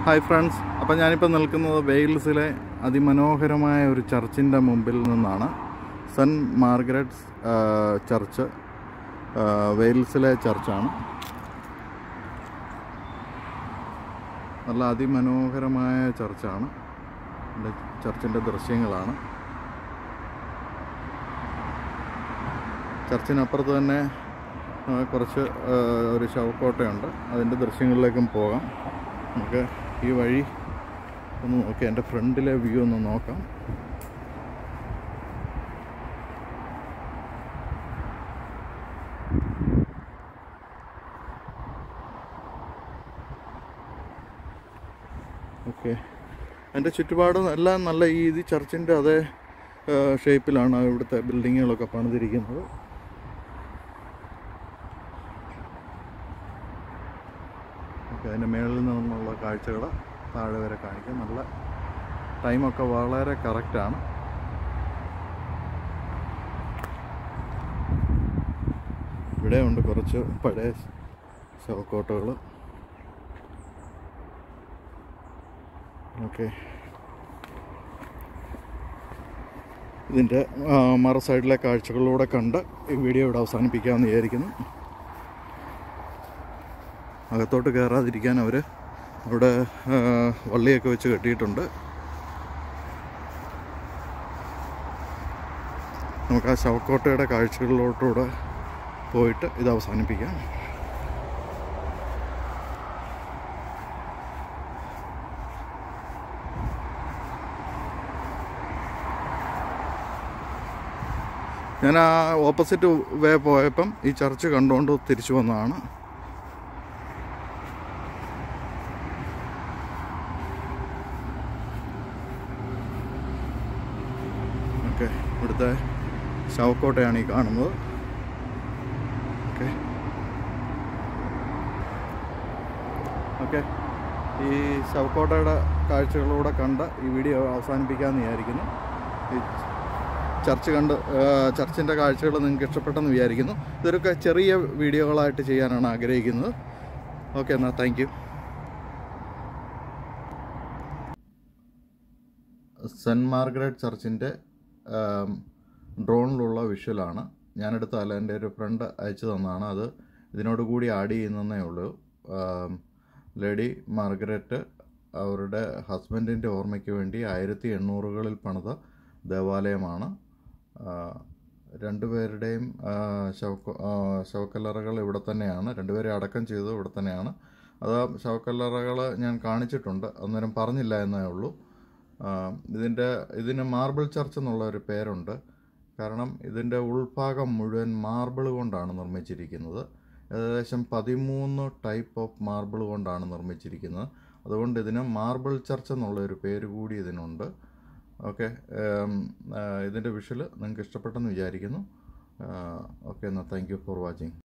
hi friends അപ്പം ഞാനിപ്പോൾ നിൽക്കുന്നത് വെയിൽസിലെ അതിമനോഹരമായ ഒരു ചർച്ചിൻ്റെ മുമ്പിൽ നിന്നാണ് സെൻറ്റ് മാർഗരറ്റ്സ് ആ, ചർച്ച് ആ, വെയിൽസിലെ ചർച്ചാണ് നല്ല അതിമനോഹരമായ ചർച്ചാണ് ഇതിൻ്റെ ചർച്ചിൻ്റെ ദൃശ്യങ്ങളാണ് ചർച്ചിനപ്പുറത്ത് തന്നെ ആ, കുറച്ച് ആ, ഒരു ശവക്കോട്ടയുണ്ട് അതിൻ്റെ ദൃശ്യങ്ങളിലേക്കും പോകാം നമുക്ക് ഈ വഴി ഒന്ന് നോക്കി എൻ്റെ ഫ്രണ്ടിലെ വ്യൂ ഒന്ന് നോക്കാം ഓക്കെ എൻ്റെ ചുറ്റുപാടും എല്ലാം നല്ല ഈ ഇത് ചർച്ചിൻ്റെ അതേ ഷേപ്പിലാണ് ഇവിടുത്തെ ബിൽഡിങ്ങുകളൊക്കെ പണിതിരിക്കുന്നത് ഓക്കെ അതിൻ്റെ മേളിൽ നിന്നുള്ള കാഴ്ചകൾ താഴെ വരെ കാണിക്കാം നല്ല ടൈമൊക്കെ വളരെ കറക്റ്റാണ് ഇവിടെ ഉണ്ട് കുറച്ച് പഴയ ശവക്കോട്ടകൾ ഓക്കെ ഇതിൻ്റെ ആ, മറു സൈഡിലെ കാഴ്ചകളിലൂടെ കണ്ട് ഈ വീഡിയോ ഇവിടെ അവസാനിപ്പിക്കാമെന്ന് വിചാരിക്കുന്നു അകത്തോട്ട് കയറാതിരിക്കാൻ അവർ അവിടെ ആ, വള്ളിയൊക്കെ വെച്ച് കെട്ടിയിട്ടുണ്ട് നമുക്ക് ആ ശവക്കോട്ടയുടെ കാഴ്ചകളിലോട്ടൂടെ പോയിട്ട് ഇത് അവസാനിപ്പിക്കാം ഞാൻ ആ ഓപ്പോസിറ്റ് വേ പോയപ്പം ഈ ചർച്ച് കണ്ടുകൊണ്ട് തിരിച്ചു വന്നതാണ് ഓക്കെ ഇവിടുത്തെ ശവക്കോട്ടയാണ് ഈ കാണുന്നത് ഓക്കെ ഓക്കെ ഈ ശവക്കോട്ടയുടെ കാഴ്ചകളിലൂടെ കണ്ട് ഈ വീഡിയോ അവസാനിപ്പിക്കാമെന്ന് വിചാരിക്കുന്നു ഈ ചർച്ച് കണ്ട് ചർച്ചിൻ്റെ കാഴ്ചകൾ നിങ്ങൾക്ക് ഇഷ്ടപ്പെട്ടെന്ന് വിചാരിക്കുന്നു ഇതൊക്കെ ചെറിയ വീഡിയോകളായിട്ട് ചെയ്യാനാണ് ആഗ്രഹിക്കുന്നത് ഓക്കെ എന്നാൽ താങ്ക് യു സെൻറ്റ് മാർഗരറ്റ് ചർച്ചിൻ്റെ ഡ്രോണിലുള്ള വിഷ്വലാണ് ഞാനെടുത്തല്ല എൻ്റെ ഒരു ഫ്രണ്ട് അയച്ചു തന്നതാണ് അത് ഇതിനോട് കൂടി ആഡ് ചെയ്യുന്നതേ ഉള്ളൂ ആം, ലേഡി മാർഗരറ്റ് അവരുടെ ഹസ്ബൻഡിൻ്റെ ഓർമ്മയ്ക്ക് വേണ്ടി ആയിരത്തി എണ്ണൂറുകളിൽ പണിത ദേവാലയമാണ് ആ, രണ്ടുപേരുടെയും ആ, ശവക്ക ആ, ശവക്കല്ലറകൾ ഇവിടെ തന്നെയാണ് രണ്ടുപേരെ അടക്കം ചെയ്തത് ഇവിടെ തന്നെയാണ് അത് ആ ശവക്കല്ലറകൾ ഞാൻ കാണിച്ചിട്ടുണ്ട് അന്നേരം പറഞ്ഞില്ല എന്നേ ഉള്ളൂ ആ, ഇതിൻ്റെ ഇതിന് മാർബിൾ ചർച്ച് എന്നുള്ള ഒരു പേരുണ്ട് കാരണം ഇതിൻ്റെ ഉൾഭാഗം മുഴുവൻ മാർബിൾ കൊണ്ടാണ് നിർമ്മിച്ചിരിക്കുന്നത് ഏകദേശം പതിമൂന്ന് ടൈപ്പ് ഓഫ് മാർബിൾ കൊണ്ടാണ് നിർമ്മിച്ചിരിക്കുന്നത് അതുകൊണ്ട് ഇതിന് മാർബിൾ ചർച്ച് എന്നുള്ള ഒരു പേര് കൂടി ഇതിനുണ്ട് ഓക്കെ ഇതിൻ്റെ വിഷ്വൽ നിങ്ങൾക്ക് ഇഷ്ടപ്പെട്ടെന്ന് വിചാരിക്കുന്നു ഓക്കെ എന്നാൽ താങ്ക് യു ഫോർ വാച്ചിങ്